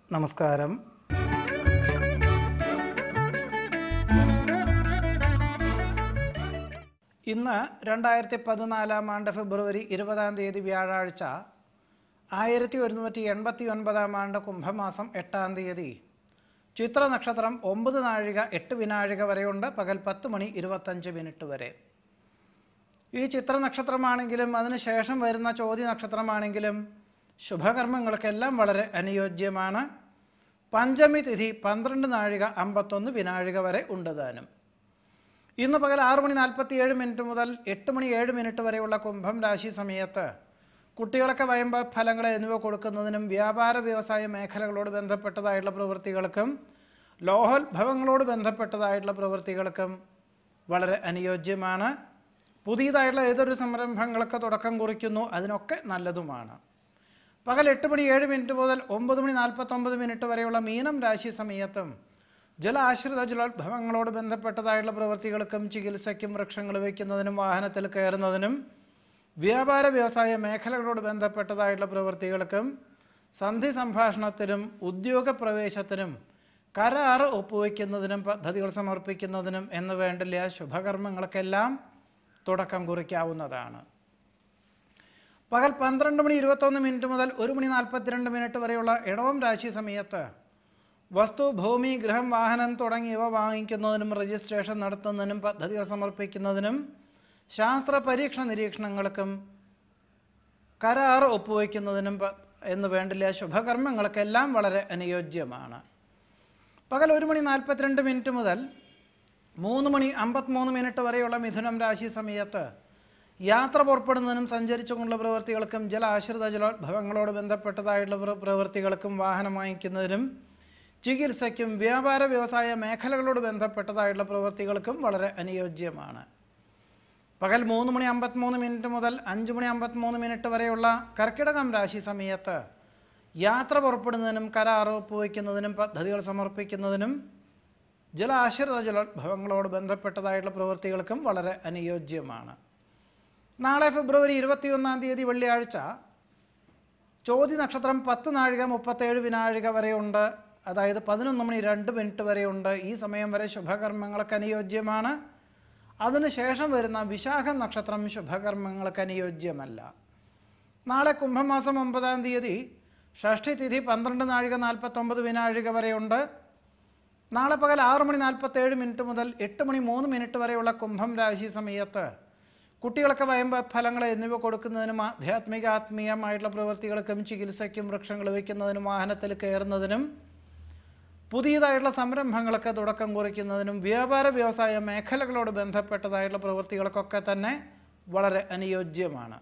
നമസ്കാരം ഇന്ന് രണ്ടായിരത്തി പതിനാലാം ആണ്ട് ഫെബ്രുവരി ഇരുപതാം തീയതി വ്യാഴാഴ്ച ആയിരത്തി ഒരുന്നൂറ്റി എൺപത്തി ഒൻപതാം ആണ്ട് കുംഭമാസം എട്ടാം തീയതി ചിത്ര നക്ഷത്രം ഒമ്പത് നാഴിക എട്ട് വിനാഴിക വരെയുണ്ട് പകൽ പത്ത് മണി ഇരുപത്തഞ്ച് മിനിറ്റ് വരെ ഈ ചിത്ര നക്ഷത്രമാണെങ്കിലും അതിനുശേഷം വരുന്ന ചോദ്യ നക്ഷത്രമാണെങ്കിലും ശുഭകർമ്മങ്ങൾക്കെല്ലാം വളരെ അനുയോജ്യമാണ് പഞ്ചമി തിഥി പന്ത്രണ്ട് നാഴിക അമ്പത്തൊന്ന് വിനാഴിക വരെ ഉണ്ട് താനും ഇന്ന് പകൽ ആറ് മണി നാൽപ്പത്തിയേഴ് മിനിറ്റ് മുതൽ എട്ട് മണി ഏഴ് മിനിറ്റ് വരെയുള്ള കുംഭം രാശി സമയത്ത് കുട്ടികളൊക്കെ വയമ്പ ഫലങ്ങൾ എന്നിവ കൊടുക്കുന്നതിനും വ്യാപാര വ്യവസായ മേഖലകളോട് ബന്ധപ്പെട്ടതായിട്ടുള്ള പ്രവൃത്തികൾക്കും ലോഹോത്ഭവങ്ങളോട് ബന്ധപ്പെട്ടതായിട്ടുള്ള പ്രവൃത്തികൾക്കും വളരെ അനുയോജ്യമാണ് പുതിയതായിട്ടുള്ള ഏതൊരു സംരംഭങ്ങൾക്ക് തുടക്കം കുറിക്കുന്നു അതിനൊക്കെ നല്ലതുമാണ് പകൽ എട്ട് മണി ഏഴ് മിനിറ്റ് മുതൽ ഒമ്പത് മണി നാൽപ്പത്തൊമ്പത് മിനിറ്റ് വരെയുള്ള മീനം രാശി സമയത്തും ജലാശ്രിത ജലോത്ഭവങ്ങളോട് ബന്ധപ്പെട്ടതായിട്ടുള്ള പ്രവൃത്തികൾക്കും ചികിത്സയ്ക്കും വൃക്ഷങ്ങൾ വയ്ക്കുന്നതിനും വാഹനത്തിൽ കയറുന്നതിനും വ്യാപാര വ്യവസായ മേഖലകളോട് ബന്ധപ്പെട്ടതായിട്ടുള്ള പ്രവൃത്തികൾക്കും സന്ധി സംഭാഷണത്തിനും ഉദ്യോഗ പ്രവേശത്തിനും കരാർ ഒപ്പുവയ്ക്കുന്നതിനും പദ്ധതികൾ സമർപ്പിക്കുന്നതിനും എന്ന് വേണ്ടില്ല ശുഭകർമ്മങ്ങൾക്കെല്ലാം തുടക്കം കുറിക്കാവുന്നതാണ് പകൽ പന്ത്രണ്ട് മണി ഇരുപത്തൊന്ന് മിനിറ്റ് മുതൽ ഒരു മണി നാൽപ്പത്തിരണ്ട് മിനിറ്റ് വരെയുള്ള ഇടവം രാശി സമയത്ത് വസ്തു ഭൂമി ഗൃഹം വാഹനം തുടങ്ങിയവ വാങ്ങിക്കുന്നതിനും രജിസ്ട്രേഷൻ നടത്തുന്നതിനും പദ്ധതികൾ സമർപ്പിക്കുന്നതിനും ശാസ്ത്ര പരീക്ഷണ നിരീക്ഷണങ്ങൾക്കും കരാർ ഒപ്പുവയ്ക്കുന്നതിനും പ- എന്ന് വേണ്ടില്ല ശുഭകർമ്മങ്ങൾക്കെല്ലാം വളരെ അനുയോജ്യമാണ് പകൽ ഒരു മണി നാൽപ്പത്തിരണ്ട് മിനിറ്റ് മുതൽ മൂന്ന് മണി അമ്പത്തിമൂന്ന് മിനിറ്റ് വരെയുള്ള മിഥുനം രാശി സമയത്ത് യാത്ര പുറപ്പെടുന്നതിനും സഞ്ചരിച്ചുകൊണ്ടുള്ള പ്രവൃത്തികൾക്കും ജലാശ്രിത ജലോത്ഭവങ്ങളോട് ബന്ധപ്പെട്ടതായിട്ടുള്ള പ്ര- പ്രവൃത്തികൾക്കും വാഹനം വാങ്ങിക്കുന്നതിനും ചികിത്സയ്ക്കും വ്യാപാര വ്യവസായ മേഖലകളോട് ബന്ധപ്പെട്ടതായിട്ടുള്ള പ്രവൃത്തികൾക്കും വളരെ അനുയോജ്യമാണ് പകൽ മൂന്ന് മണി അമ്പത്തിമൂന്ന് മിനിറ്റ് മുതൽ അഞ്ച് മണി അമ്പത്തിമൂന്ന് മിനിറ്റ് വരെയുള്ള കർക്കിടകം രാശി സമയത്ത് യാത്ര പുറപ്പെടുന്നതിനും കരാർ ഒപ്പുവയ്ക്കുന്നതിനും പദ്ധതികൾ സമർപ്പിക്കുന്നതിനും ജലാശ്രിത ജലോത്ഭവങ്ങളോട് ബന്ധപ്പെട്ടതായിട്ടുള്ള പ്രവൃത്തികൾക്കും വളരെ അനുയോജ്യമാണ് നാളെ ഫെബ്രുവരി ഇരുപത്തിയൊന്നാം തീയതി വെള്ളിയാഴ്ച ചോതി നക്ഷത്രം പത്ത് നാഴിക മുപ്പത്തേഴ് വിനാഴിക വരെയുണ്ട് അതായത് പതിനൊന്ന് മണി രണ്ട് മിനിറ്റ് വരെയുണ്ട് ഈ സമയം വരെ ശുഭകർമ്മങ്ങൾക്ക് അനുയോജ്യമാണ് അതിനുശേഷം വരുന്ന വിശാഖ നക്ഷത്രം ശുഭകർമ്മങ്ങൾക്ക് അനുയോജ്യമല്ല നാളെ കുംഭമാസം ഒമ്പതാം തീയതി ഷഷ്ഠി തിഥി പന്ത്രണ്ട് നാഴിക നാൽപ്പത്തൊമ്പത് വിനാഴിക വരെയുണ്ട് നാളെ പകൽ ആറ് മണി നാൽപ്പത്തേഴ് മിനിറ്റ് മുതൽ എട്ട് മണി മൂന്ന് മിനിറ്റ് വരെയുള്ള കുംഭം രാശി സമയത്ത് കുട്ടികൾക്ക് വയമ്പ ഫലങ്ങൾ എന്നിവ കൊടുക്കുന്നതിനും ആധ്യാത്മിക ആത്മീയമായിട്ടുള്ള പ്രവൃത്തികൾക്കും ചികിത്സയ്ക്കും വൃക്ഷങ്ങൾ വയ്ക്കുന്നതിനും വാഹനത്തിൽ കയറുന്നതിനും പുതിയതായിട്ടുള്ള സംരംഭങ്ങൾക്ക് തുടക്കം കുറിക്കുന്നതിനും വ്യാപാര വ്യവസായ മേഖലകളോട് ബന്ധപ്പെട്ടതായിട്ടുള്ള പ്രവൃത്തികൾക്കൊക്കെ തന്നെ വളരെ അനുയോജ്യമാണ്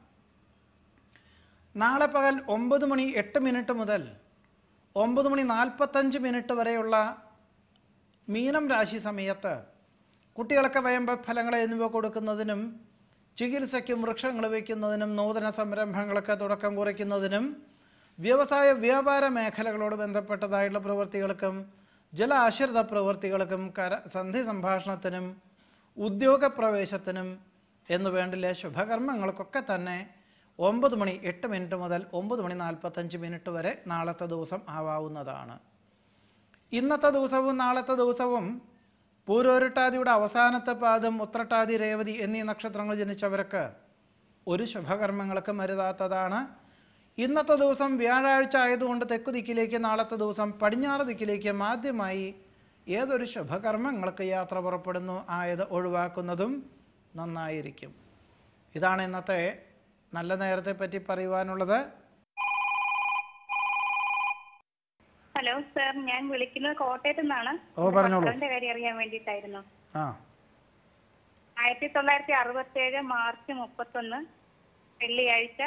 നാളെ പകൽ ഒമ്പത് മണി എട്ട് മിനിറ്റ് മുതൽ ഒമ്പത് മണി നാൽപ്പത്തഞ്ച് മിനിറ്റ് വരെയുള്ള മീനം രാശി സമയത്ത് കുട്ടികൾക്ക് വയമ്പ ഫലങ്ങൾ എന്നിവ കൊടുക്കുന്നതിനും ചികിത്സയ്ക്കും വൃക്ഷങ്ങൾ വയ്ക്കുന്നതിനും നൂതന സംരംഭങ്ങൾക്ക് തുടക്കം കുറിക്കുന്നതിനും വ്യവസായ വ്യാപാര മേഖലകളോട് ബന്ധപ്പെട്ടതായിട്ടുള്ള പ്രവൃത്തികൾക്കും ജലാശ്രിത പ്രവൃത്തികൾക്കും കര സന്ധി സംഭാഷണത്തിനും ഉദ്യോഗ പ്രവേശത്തിനും എന്ന് വേണ്ടില്ല ശുഭകർമ്മങ്ങൾക്കൊക്കെ തന്നെ ഒമ്പത് മണി എട്ട് മിനിറ്റ് മുതൽ ഒമ്പത് മണി നാൽപ്പത്തഞ്ച് മിനിറ്റ് വരെ നാളത്തെ ദിവസം ആവാവുന്നതാണ് ഇന്നത്തെ ദിവസവും നാളത്തെ ദിവസവും പൂരോരുട്ടാതിയുടെ അവസാനത്തെ പാദം ഉത്രട്ടാതി രേവതി എന്നീ നക്ഷത്രങ്ങൾ ജനിച്ചവർക്ക് ഒരു ശുഭകർമ്മങ്ങൾക്കും അരുതാത്തതാണ് ഇന്നത്തെ ദിവസം വ്യാഴാഴ്ച ആയതുകൊണ്ട് തെക്കു ദിക്കിലേക്ക് നാളത്തെ ദിവസം പടിഞ്ഞാറ് ദിക്കിലേക്കും ആദ്യമായി ഏതൊരു ശുഭകർമ്മങ്ങൾക്ക് യാത്ര പുറപ്പെടുന്നു ആയത് ഒഴിവാക്കുന്നതും നന്നായിരിക്കും ഇതാണ് ഇന്നത്തെ നല്ല നേരത്തെ പറ്റി പറയുവാനുള്ളത് ഹലോ സാർ ഞാൻ വിളിക്കുന്നത് കോട്ടയത്തു നിന്നാണ് ഓ, പറഞ്ഞോളൂ. ഭർത്താവിന്റെ കാര്യം അറിയാൻ വേണ്ടിയിട്ടായിരുന്നു ആ ആയിരത്തി തൊള്ളായിരത്തി അറുപത്തി ഏഴ് മാർച്ച് മുപ്പത്തൊന്ന് വെള്ളിയാഴ്ച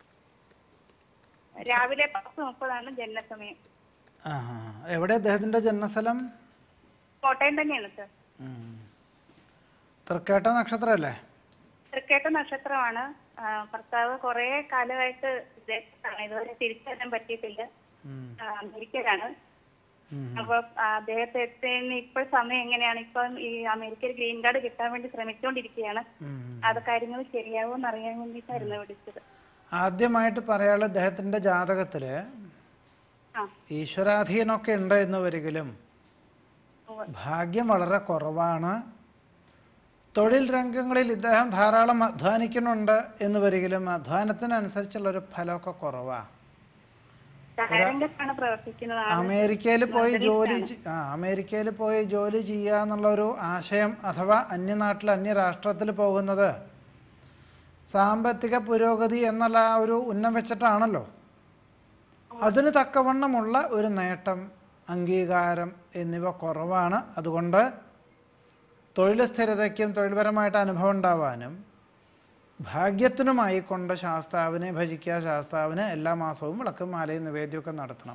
രാവിലെ പത്ത് മുപ്പതാണ് ജനനസമയം ആ ആ. എവിടെ അദ്ദേഹത്തിൻ്റെ ജന്മസ്ഥലം കോട്ടയം തന്നെയാണ് സാർ ഉം. തൃക്കേട്ട നക്ഷത്രമല്ലേ തൃക്കേട്ട നക്ഷത്രമാണ് ആ, ഭർത്താവ് കുറെ കാലമായിട്ട് വിദേശത്താണ് ഇതുവരെ തിരിച്ചു വരാൻ പറ്റിയിട്ടില്ല ഉം. ആ, അമേരിക്കയിലാണ് ഉം. അപ്പൊ ആ, അദ്ദേഹത്തെ ഇപ്പോൾ സമയം എങ്ങനെയാണ് ഇപ്പം ഈ അമേരിക്കയിൽ ഗ്രീൻ കാർഡ് കിട്ടാൻ വേണ്ടി ശ്രമിച്ചുകൊണ്ടിരിക്കുകയാണ് ഉം. അത് കാര്യങ്ങൾ ശരിയാവോ എന്നറിയാൻ വേണ്ടിയിട്ടായിരുന്നു വിളിച്ചത് ആദ്യമായിട്ട് പറയാനുള്ളത് അദ്ദേഹത്തിൻ്റെ ജാതകത്തിൽ ആ ഈശ്വരാധീനമൊക്കെ ഉണ്ട് എന്ന് വരികിലും ഉവ്വ്. ഭാഗ്യം വളരെ കുറവാണ് തൊഴിൽ രംഗങ്ങളിൽ ഇദ്ദേഹം ധാരാളം അധ്വാനിക്കുന്നുണ്ട് എന്ന് വരികിലും അധ്വാനത്തിനനുസരിച്ചുള്ളൊരു ഫലമൊക്കെ കുറവാണ് കലാരംഗത്താണ് പ്രവർത്തിക്കുന്നത് ആള്. അമേരിക്കയിൽ പോയി ജോലി ചെ- ആ അമേരിക്കയിൽ പോയി ജോലി ചെയ്യുക എന്നുള്ളൊരു ആശയം അഥവാ അന്യനാട്ടിൽ അന്യരാഷ്ട്രത്തിൽ പോകുന്നത് സാമ്പത്തിക പുരോഗതി എന്നുള്ള ആ ഒരു ഉന്നം വെച്ചിട്ടാണല്ലോ അതിന് തക്കവണ്ണമുള്ള ഒരു നേട്ടം അംഗീകാരം എന്നിവ കുറവാണ് അതുകൊണ്ട് തൊഴിൽ സ്ഥിരതയ്ക്കും തൊഴിൽപരമായിട്ട് അനുഭവം ഉണ്ടാവാനും ഭാഗ്യത്തിനുമായി കൊണ്ട് ശാസ്താവിനെ ഭജിക്കുക ശാസ്താവിന് എല്ലാ മാസവും വിളക്കും മാലയും നിവേദ്യമൊക്കെ നടത്തണം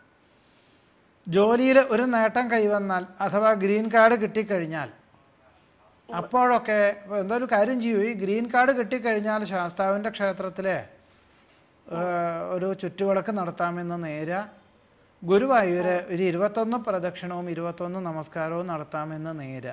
ജോലിയിൽ ഒരു നേട്ടം കൈവന്നാൽ അഥവാ ഗ്രീൻ കാർഡ് കിട്ടിക്കഴിഞ്ഞാൽ അപ്പോഴൊക്കെ ഇപ്പൊ എന്തോ ഒരു കാര്യം ചെയ്യൂ ഈ ഗ്രീൻ കാർഡ് കിട്ടിക്കഴിഞ്ഞാൽ ശാസ്താവിൻ്റെ ക്ഷേത്രത്തിലെ ഏഹ്, ഒരു ചുറ്റുവിളക്ക് നടത്താമെന്ന് നേര ഗുരുവായൂര് ഒരു ഇരുപത്തൊന്ന് പ്രദക്ഷിണവും ഇരുപത്തൊന്ന് നമസ്കാരവും നടത്താമെന്ന് നേര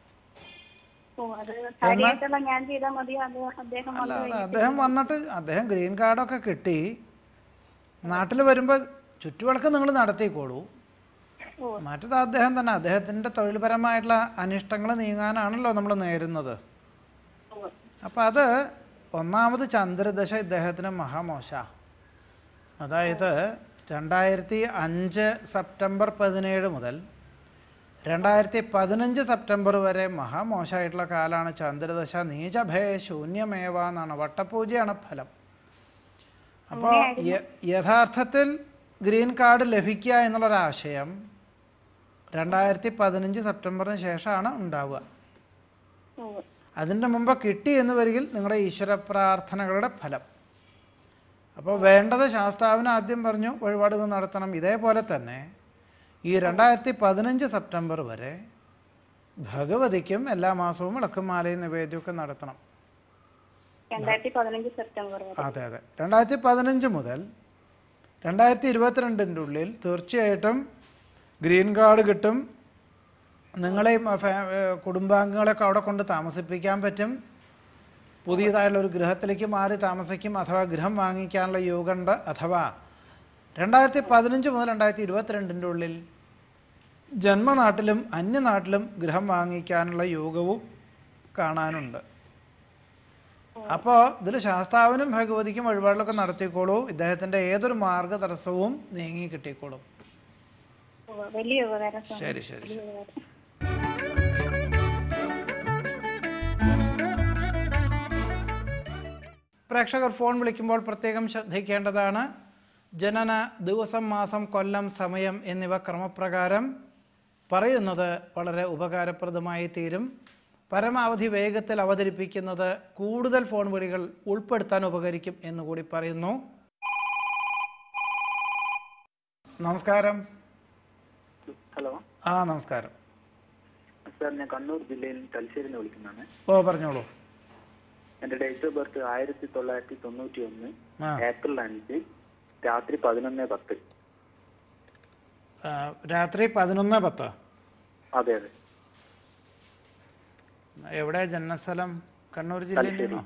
ഓ അത് കാര്യമായിട്ടുള്ള ഞാൻ ചെയ്താൽ മതി അത് അദ്ദേഹം അല്ല വന്ന് അല്ല അദ്ദേഹം വന്നിട്ട് അദ്ദേഹം ഗ്രീൻ കാർഡൊക്കെ കിട്ടി നാട്ടിൽ വരുമ്പോൾ ചുറ്റുവിളക്ക് നിങ്ങൾ നടത്തിക്കോളൂ ഓ മറ്റത് അദ്ദേഹം തന്നെ അദ്ദേഹത്തിൻ്റെ തൊഴിൽപരമായിട്ടുള്ള അനിഷ്ടങ്ങൾ നീങ്ങാനാണല്ലോ നമ്മൾ നേരുന്നത് ഓ അപ്പം അത് ഒന്നാമത് ചന്ദ്രദശ ഇദ്ദേഹത്തിന് മഹാമോശ അതായത് രണ്ടായിരത്തി അഞ്ച് സെപ്റ്റംബർ പതിനേഴ് മുതൽ രണ്ടായിരത്തി പതിനഞ്ച് സെപ്റ്റംബർ വരെ മഹാമോശമായിട്ടുള്ള കാലമാണ് ചന്ദ്രദശ നീചഭയ ശൂന്യമേവ എന്നാണ് വട്ടപൂജയാണ് ഫലം അപ്പോൾ യഥാർത്ഥത്തിൽ ഗ്രീൻ കാർഡ് ലഭിക്കുക എന്നുള്ളൊരാശയം രണ്ടായിരത്തി പതിനഞ്ച് സെപ്റ്റംബറിന് ശേഷമാണ് ഉണ്ടാവുക ഓ അതിൻ്റെ മുമ്പ് കിട്ടി എന്ന് വരികിൽ നിങ്ങളുടെ ഈശ്വര പ്രാർത്ഥനകളുടെ ഫലം അപ്പോൾ വേണ്ടത് ശാസ്താവിന് ആദ്യം പറഞ്ഞു വഴിപാടുകൾ നടത്തണം ഇതേപോലെ തന്നെ ഈ രണ്ടായിരത്തി പതിനഞ്ച് സെപ്റ്റംബർ വരെ ഭഗവതിക്കും എല്ലാ മാസവും വിളക്കും മാലയും നിവേദ്യമൊക്കെ നടത്തണം രണ്ടായിരത്തി പതിനഞ്ച് സെപ്റ്റംബർ വരെ അതെ അതെ രണ്ടായിരത്തി പതിനഞ്ച് മുതൽ രണ്ടായിരത്തി ഇരുപത്തിരണ്ടിൻ്റെ ഉള്ളിൽ തീർച്ചയായിട്ടും ഗ്രീൻ കാർഡ് കിട്ടും നിങ്ങളെയും ആ, ഫാ- ഏ, കുടുംബാംഗങ്ങളെയൊക്കെ അവിടെ കൊണ്ട് താമസിപ്പിക്കാൻ പറ്റും പുതിയതായുള്ള ഒരു ഗൃഹത്തിലേക്ക് മാറി താമസിക്കും അഥവാ ഗൃഹം വാങ്ങിക്കാനുള്ള യോഗമുണ്ട് അഥവാ രണ്ടായിരത്തി പതിനഞ്ച് മുതൽ രണ്ടായിരത്തി ഇരുപത്തിരണ്ടിൻ്റെ ഉള്ളിൽ ജന്മനാട്ടിലും അന്യനാട്ടിലും ഗൃഹം വാങ്ങിക്കാനുള്ള യോഗവും കാണാനുണ്ട് അപ്പോൾ ഇതിൽ ശാസ്താവിനും ഭഗവതിക്കും വഴിപാടിലൊക്കെ നടത്തിക്കോളൂ ഇദ്ദേഹത്തിൻ്റെ ഏതൊരു മാർഗ തടസ്സവും നീങ്ങി കിട്ടിക്കോളും ഓ, വലിയ ഉപകാരം സ്വാമി. ശരി ശരി വലിയ ഉപകാരം പ്രേക്ഷകർ ഫോൺ വിളിക്കുമ്പോൾ പ്രത്യേകം ശ്രദ്ധിക്കേണ്ടതാണ് ജനന ദിവസം മാസം കൊല്ലം സമയം എന്നിവ ക്രമപ്രകാരം പറയുന്നത് വളരെ ഉപകാരപ്രദമായി തീരും പരമാവധി വേഗത്തിൽ അവതരിപ്പിക്കുന്നത് കൂടുതൽ ഫോൺ വിളികൾ ഉൾപ്പെടുത്താൻ ഉപകരിക്കും എന്നുകൂടി പറയുന്നു നമസ്കാരം ഹലോ ആ നമസ്കാരം സാർ ഞാൻ കണ്ണൂർ ജില്ലയിൽ തലശ്ശേരിയിൽ നിന്ന് വിളിക്കുന്നതാണ് ഓ പറഞ്ഞോളൂ എൻ്റെ ഡേറ്റ് ഓഫ് ബർത്ത് ആയിരത്തി തൊള്ളായിരത്തി തൊണ്ണൂറ്റി ഒന്ന് ആ ഏപ്രിൽ അഞ്ച് രാത്രി പതിനൊന്ന് പത്ത് ആ, രാത്രി പതിനൊന്ന് പത്ത് അതെ അതെ എവിടെ ജന്മസ്ഥലം കണ്ണൂർ ജില്ലയിലാണോ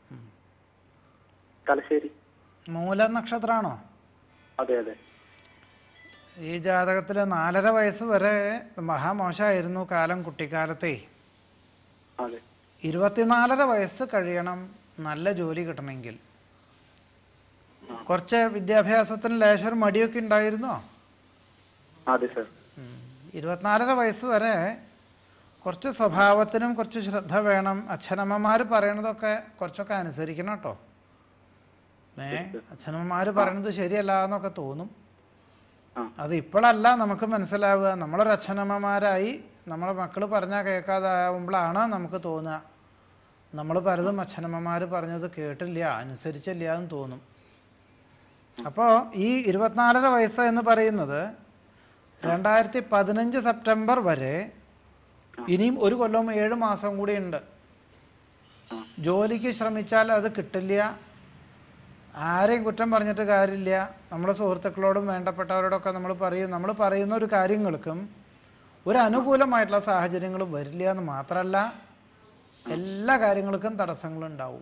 തലശ്ശേരി മൂല നക്ഷത്രമാണോ അതെ അതെ ഈ ജാതകത്തിൽ നാലര വയസ്സ് വരെ മഹാമോശമായിരുന്നു കാലം കുട്ടിക്കാലത്തെ അതെ ഇരുപത്തിനാലര വയസ്സ് കഴിയണം നല്ല ജോലി കിട്ടണമെങ്കിൽ കുറച്ച് വിദ്യാഭ്യാസത്തിന് ലേശം മടിയൊക്കെ ഉണ്ടായിരുന്നോ അതെ സാർ ഉം. ഇരുപത്തിനാലര വയസ്സ് വരെ കുറച്ച് സ്വഭാവത്തിനും കുറച്ച് ശ്രദ്ധ വേണം അച്ഛനമ്മമാർ പറയണതൊക്കെ കുറച്ചൊക്കെ അനുസരിക്കണം കേട്ടോ ഏ അച്ഛനമ്മമാർ പറയണത് ശരിയല്ല എന്നൊക്കെ തോന്നും ആ. അത് ഇപ്പോഴല്ല നമുക്ക് മനസ്സിലാവുക നമ്മളൊരു അച്ഛനമ്മമാരായി നമ്മളെ മക്കൾ പറഞ്ഞാൽ കേൾക്കാതാവുമ്പോഴാണ് നമുക്ക് തോന്നുക നമ്മൾ പലതും അച്ഛനമ്മമാർ പറഞ്ഞത് കേട്ടില്ല അനുസരിച്ചില്ല എന്ന് തോന്നും അപ്പോൾ ഈ ഇരുപത്തിനാലര വയസ്സ് എന്ന് പറയുന്നത് രണ്ടായിരത്തി പതിനഞ്ച് സെപ്റ്റംബർ വരെ ഇനിയും ഒരു കൊല്ലവും ഏഴ് മാസം കൂടി ഉണ്ട് ജോലിക്ക് ശ്രമിച്ചാൽ അത് കിട്ടില്ല ആരെയും കുറ്റം പറഞ്ഞിട്ട് കാര്യമില്ല നമ്മുടെ സുഹൃത്തുക്കളോടും വേണ്ടപ്പെട്ടവരോടൊക്കെ നമ്മൾ പറയും നമ്മൾ പറയുന്ന ഒരു കാര്യങ്ങൾക്കും ഒരു അനുകൂലമായിട്ടുള്ള സാഹചര്യങ്ങളും വരില്ല എന്ന് മാത്രമല്ല എല്ലാ കാര്യങ്ങൾക്കും തടസ്സങ്ങളുണ്ടാവും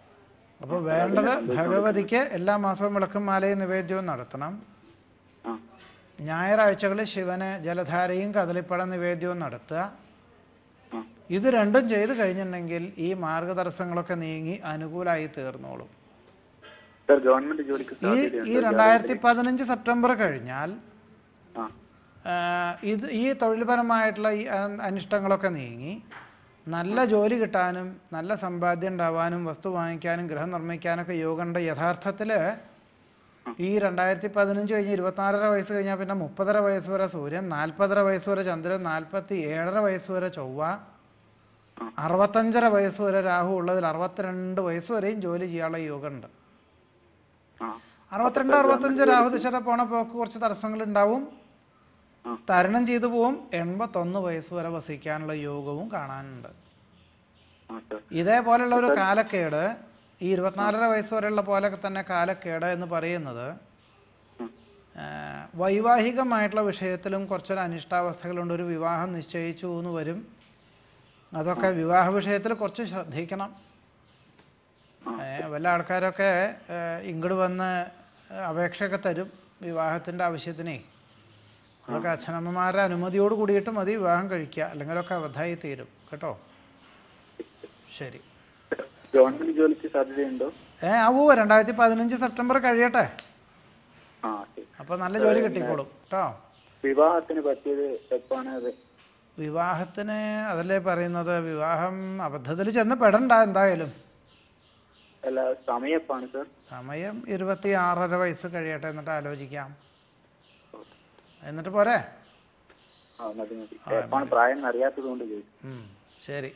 അപ്പോൾ വേണ്ടത് ഭഗവതിക്ക് എല്ലാ മാസവും വിളക്കും മാലയും നിവേദ്യവും നടത്തണം ആ ഞായറാഴ്ചകളിൽ ശിവന് ജലധാരയും കദളിപ്പഴ നിവേദ്യവും നടത്തുക ആ ഇത് രണ്ടും ചെയ്ത് കഴിഞ്ഞിട്ടുണ്ടെങ്കിൽ ഈ മാർഗതടസ്സങ്ങളൊക്കെ നീങ്ങി അനുകൂലമായി തീർന്നോളും സർ ഗവൺമെന്റ് ജോലിക്ക് ഈ ഈ സാധ്യതയുണ്ടോ രണ്ടായിരത്തി പതിനഞ്ച് സെപ്റ്റംബർ കഴിഞ്ഞാൽ ആ ആ, ഇത് ഈ തൊഴിൽപരമായിട്ടുള്ള ഈ അ- അനിഷ്ടങ്ങളൊക്കെ നീങ്ങി നല്ല ജോലി കിട്ടാനും നല്ല സമ്പാദ്യം ഉണ്ടാവാനും വസ്തു വാങ്ങിക്കാനും ഗൃഹം നിർമ്മിക്കാനൊക്കെ യോഗമുണ്ട് യഥാർത്ഥത്തിൽ ഈ രണ്ടായിരത്തി പതിനഞ്ച് കഴിഞ്ഞ് ഇരുപത്തിനാലര വയസ്സ് കഴിഞ്ഞാൽ പിന്നെ മുപ്പതര വയസ്സ് വരെ സൂര്യൻ നാൽപ്പതര വയസ്സ് വരെ ചന്ദ്രൻ നാൽപ്പത്തി ഏഴര വയസ്സ് വരെ ചൊവ്വ അറുപത്തഞ്ചര വയസ്സ് വരെ രാഹു ഉള്ളതിൽ അറുപത്തിരണ്ട് വയസ്സ് വരെയും ജോലി ചെയ്യാനുള്ള യോഗമുണ്ട് ആ അറുപത്തിരണ്ട് അറുപത്തഞ്ച് രാഹു ദിശര പോണ പോക്ക് കുറച്ച് തടസ്സങ്ങൾ ഉണ്ടാവും ആ. തരണം ചെയ്തു പോവും എൺപത്തൊന്ന് വയസ്സ് വരെ വസിക്കാനുള്ള യോഗവും കാണാനുണ്ട് ആ സർ ഇതേപോലെയുള്ള ഒരു കാലക്കേട് ഈ ഇരുപത്തിനാലര വയസ്സ് വരെയുള്ള പോലൊക്കെ തന്നെ കാലക്കേട് എന്ന് പറയുന്നത് ആ, വൈവാഹികമായിട്ടുള്ള വിഷയത്തിലും കുറച്ചൊരു അനിഷ്ടാവസ്ഥകളുണ്ട് ഒരു വിവാഹം നിശ്ചയിച്ചു എന്ന് വരും അതൊക്കെ വിവാഹ വിഷയത്തിൽ കുറച്ച് ശ്രദ്ധിക്കണം ഏ, വല്ല ആൾക്കാരൊക്കെ ഏ, ഇങ്ങോട്ട് വന്ന് അപേക്ഷയൊക്കെ തരും വിവാഹത്തിൻ്റെ ആവശ്യത്തിനേ അതൊക്കെ അച്ഛനമ്മമാരുടെ അനുമതിയോട് കൂടിയിട്ട് മതി വിവാഹം കഴിക്കുക അല്ലെങ്കിലൊക്കെ അബദ്ധമായി തീരും കേട്ടോ ശരി ഗവൺമെന്റ് ജോലിക്ക് സാധ്യതയുണ്ടോ ഏ ആവൂ രണ്ടായിരത്തി പതിനഞ്ച് സെപ്റ്റംബർ കഴിയട്ടെ ആ ശരി അപ്പോൾ നല്ല ജോലി കിട്ടിക്കോളും കേട്ടോ വിവാഹത്തിന് പറ്റിയത് എപ്പാണ് അത് വിവാഹത്തിന് അതല്ലേ പറയുന്നത് വിവാഹം അബദ്ധത്തിൽ ചെന്ന് പെടണ്ട എന്തായാലും അല്ല സമയം എപ്പാണ് സർ സമയം ഇരുപത്തി ആറര വയസ്സ് കഴിയട്ടെ എന്നിട്ട് ആലോചിക്കാം എന്നിട്ട് പോരെ ആ മതി മതി എപ്പാണ് പ്രായം എന്ന് അറിയാത്തത് കൊണ്ട് ചോദിച്ചു ഉം, ശരി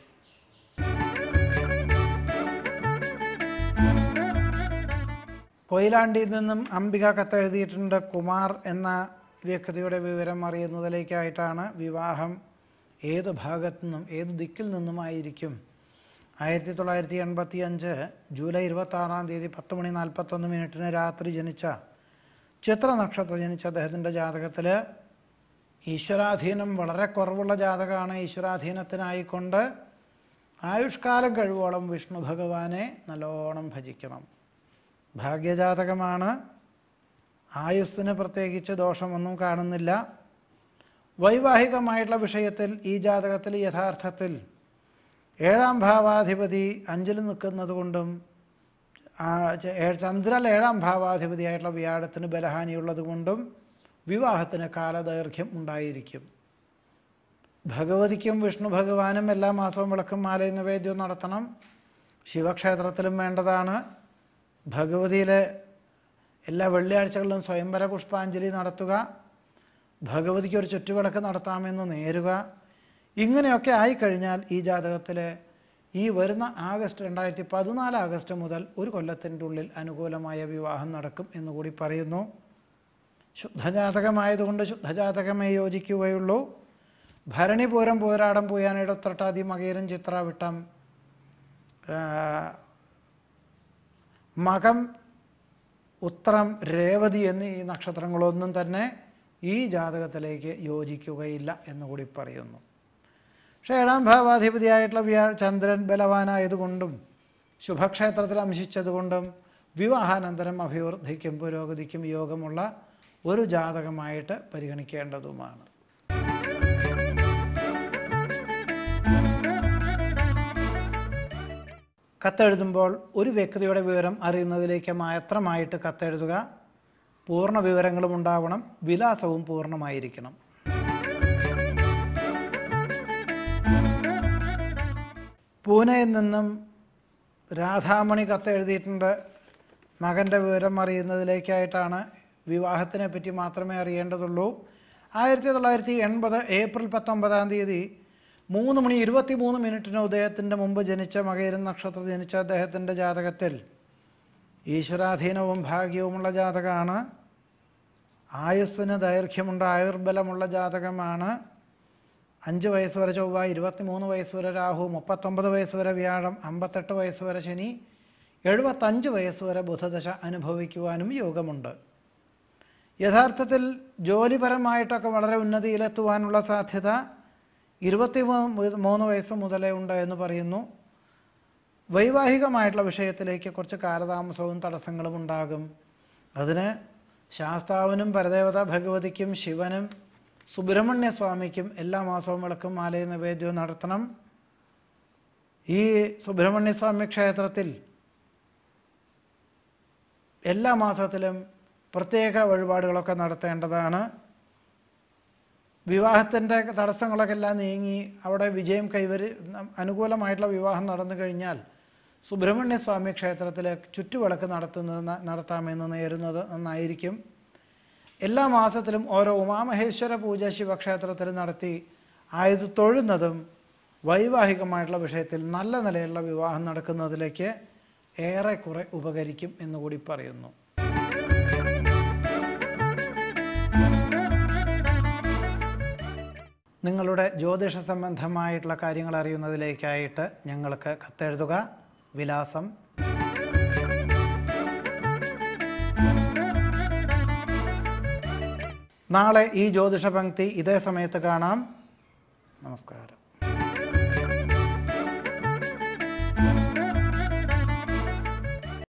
കൊയിലാണ്ടിയിൽ നിന്നും അംബിക കത്തെഴുതിയിട്ടുണ്ട് കുമാർ എന്ന വ്യക്തിയുടെ വിവരം അറിയുന്നതിലേക്കായിട്ടാണ് വിവാഹം ഏത് ഭാഗത്തു നിന്നും ഏത് ദിക്കിൽ നിന്നുമായിരിക്കും ആയിരത്തി തൊള്ളായിരത്തി എൺപത്തി അഞ്ച് ജൂലൈ ഇരുപത്താറാം തീയതി പത്ത് മണി നാൽപ്പത്തൊന്ന് മിനിറ്റിന് രാത്രി ജനിച്ച ചിത്ര നക്ഷത്രം ജനിച്ച അദ്ദേഹത്തിൻ്റെ ജാതകത്തിൽ ഈശ്വരാധീനം വളരെ കുറവുള്ള ജാതകമാണ് ഈശ്വരാധീനത്തിനായിക്കൊണ്ട് ആയുഷ്കാലം കഴിവോളം വിഷ്ണു ഭഗവാനെ നല്ലോണം ഭജിക്കണം ഭാഗ്യജാതകമാണ് ആയുസ്സിന് പ്രത്യേകിച്ച് ദോഷമൊന്നും കാണുന്നില്ല വൈവാഹികമായിട്ടുള്ള വിഷയത്തിൽ ഈ ജാതകത്തിൽ യഥാർത്ഥത്തിൽ ഏഴാം ഭാവാധിപതി അഞ്ചിൽ നിൽക്കുന്നത് കൊണ്ടും ആ, ച- ഏ- ചന്ദ്രൻ ഏഴാം ഭാവാധിപതിയായിട്ടുള്ള വ്യാഴത്തിന് ബലഹാനിയുള്ളത് കൊണ്ടും വിവാഹത്തിന് കാലദൈർഘ്യം ഉണ്ടായിരിക്കും ഭഗവതിക്കും വിഷ്ണു ഭഗവാനും എല്ലാ മാസവും വിളക്കും മാലയും നിവേദ്യവും നടത്തണം ശിവക്ഷേത്രത്തിലും വേണ്ടതാണ് ഭഗവതിയിലെ എല്ലാ വെള്ളിയാഴ്ചകളിലും സ്വയംവര പുഷ്പാഞ്ജലി നടത്തുക ഭഗവതിക്ക് ഒരു ചുറ്റുവിളക്ക് നടത്താമെന്ന് നേരുക ഇങ്ങനെയൊക്കെ ആയിക്കഴിഞ്ഞാൽ ഈ ജാതകത്തിലെ ഈ വരുന്ന ആഗസ്റ്റ് രണ്ടായിരത്തി പതിനാല് ആഗസ്റ്റ് മുതൽ ഒരു കൊല്ലത്തിൻ്റെ ഉള്ളിൽ അനുകൂലമായ വിവാഹം നടക്കും എന്നുകൂടി പറയുന്നു ശുദ്ധജാതകമായതുകൊണ്ട് ശുദ്ധജാതകമേ യോജിക്കുകയുള്ളൂ ഭരണി പൂരം പൂരാടം പൂയാനിടത്തൊട്ടാതി മകീരം ചിത്രാവിട്ടം ആ, മകം ഉത്രം രേവതി എന്നീ ഈ നക്ഷത്രങ്ങളൊന്നും തന്നെ ഈ ജാതകത്തിലേക്ക് യോജിക്കുകയില്ല എന്നുകൂടി പറയുന്നു പക്ഷേ ഏഴാം ഭാവാധിപതിയായിട്ടുള്ള വ്യാ ചന്ദ്രൻ ബലവാനായതുകൊണ്ടും ശുഭക്ഷേത്രത്തിൽ അംശിച്ചതുകൊണ്ടും വിവാഹാനന്തരം അഭിവൃദ്ധിക്കും പുരോഗതിക്കും യോഗമുള്ള ഒരു ജാതകമായിട്ട് പരിഗണിക്കേണ്ടതുമാണ് കത്തെഴുതുമ്പോൾ ഒരു വ്യക്തിയുടെ വിവരം അറിയുന്നതിലേക്ക് മാത്രമായിട്ട് കത്തെഴുതുക പൂർണ്ണ വിവരങ്ങളും ഉണ്ടാവണം വിലാസവും പൂർണ്ണമായിരിക്കണം പൂനെയിൽ നിന്നും രാധാമണി കത്തെഴുതിയിട്ടുണ്ട് മകൻ്റെ വിവരം അറിയുന്നതിലേക്കായിട്ടാണ് വിവാഹത്തിനെ പറ്റി മാത്രമേ അറിയേണ്ടതുള്ളൂ ആയിരത്തി തൊള്ളായിരത്തി എൺപത് ഏപ്രിൽ പത്തൊമ്പതാം തീയതി മൂന്ന് മണി ഇരുപത്തി മൂന്ന് മിനിറ്റിന് ഉദയത്തിൻ്റെ മുമ്പ് ജനിച്ച മകയിരം നക്ഷത്രം ജനിച്ച അദ്ദേഹത്തിൻ്റെ ജാതകത്തിൽ ഈശ്വരാധീനവും ഭാഗ്യവുമുള്ള ജാതകമാണ് ആയുസ്സിന് ദൈർഘ്യമുണ്ട് ആയുർബലമുള്ള ജാതകമാണ് അഞ്ച് വയസ്സ് വരെ ചൊവ്വ ഇരുപത്തിമൂന്ന് വയസ്സ് വരെ രാഹു മുപ്പത്തൊമ്പത് വയസ്സ് വരെ വ്യാഴം അമ്പത്തെട്ട് വയസ്സ് വരെ ശനി എഴുപത്തഞ്ച് വയസ്സ് വരെ ബുധദശ അനുഭവിക്കുവാനും യോഗമുണ്ട് യഥാർത്ഥത്തിൽ ജോലിപരമായിട്ടൊക്കെ വളരെ ഉന്നതിയിലെത്തുവാനുള്ള സാധ്യത ഇരുപത്തി മൂ- മൂന്ന് വയസ്സ് മുതലേ ഉണ്ട് എന്ന് പറയുന്നു വൈവാഹികമായിട്ടുള്ള വിഷയത്തിലേക്ക് കുറച്ച് കാലതാമസവും തടസ്സങ്ങളും ഉണ്ടാകും അതിന് ശാസ്താവിനും പരദേവത ഭഗവതിക്കും ശിവനും സുബ്രഹ്മണ്യ സ്വാമിക്കും എല്ലാ മാസവും വിളക്കും മാലയും നിവേദ്യവും നടത്തണം ഈ സുബ്രഹ്മണ്യ സ്വാമി ക്ഷേത്രത്തിൽ എല്ലാ മാസത്തിലും പ്രത്യേക വഴിപാടുകളൊക്കെ നടത്തേണ്ടതാണ് വിവാഹത്തിൻ്റെ തടസ്സങ്ങളൊക്കെ എല്ലാം നീങ്ങി അവിടെ വിജയം കൈവരി അനുകൂലമായിട്ടുള്ള വിവാഹം നടന്നു കഴിഞ്ഞാൽ സുബ്രഹ്മണ്യ സ്വാമി ക്ഷേത്രത്തിൽ ചുറ്റുവിളക്ക് നടത്തുന്നത് ന- നടത്താമെന്ന് നേരുന്നത് നന്നായിരിക്കും എല്ലാ മാസത്തിലും ഓരോ ഉമാമഹേശ്വര പൂജ ശിവക്ഷേത്രത്തിൽ നടത്തി ആയത് തൊഴുന്നതും വൈവാഹികമായിട്ടുള്ള വിഷയത്തിൽ നല്ല നിലയിലുള്ള വിവാഹം നടക്കുന്നതിലേക്ക് ഏറെക്കുറെ ഉപകരിക്കും എന്നുകൂടി പറയുന്നു നിങ്ങളുടെ ജ്യോതിഷ സംബന്ധമായിട്ടുള്ള കാര്യങ്ങൾ അറിയുന്നതിലേക്കായിട്ട് ഞങ്ങൾക്ക് കത്തെഴുതുക വിലാസം നാളെ ഈ ജ്യോതിഷ പങ്ക്തി ഇതേ സമയത്ത് കാണാം നമസ്കാരം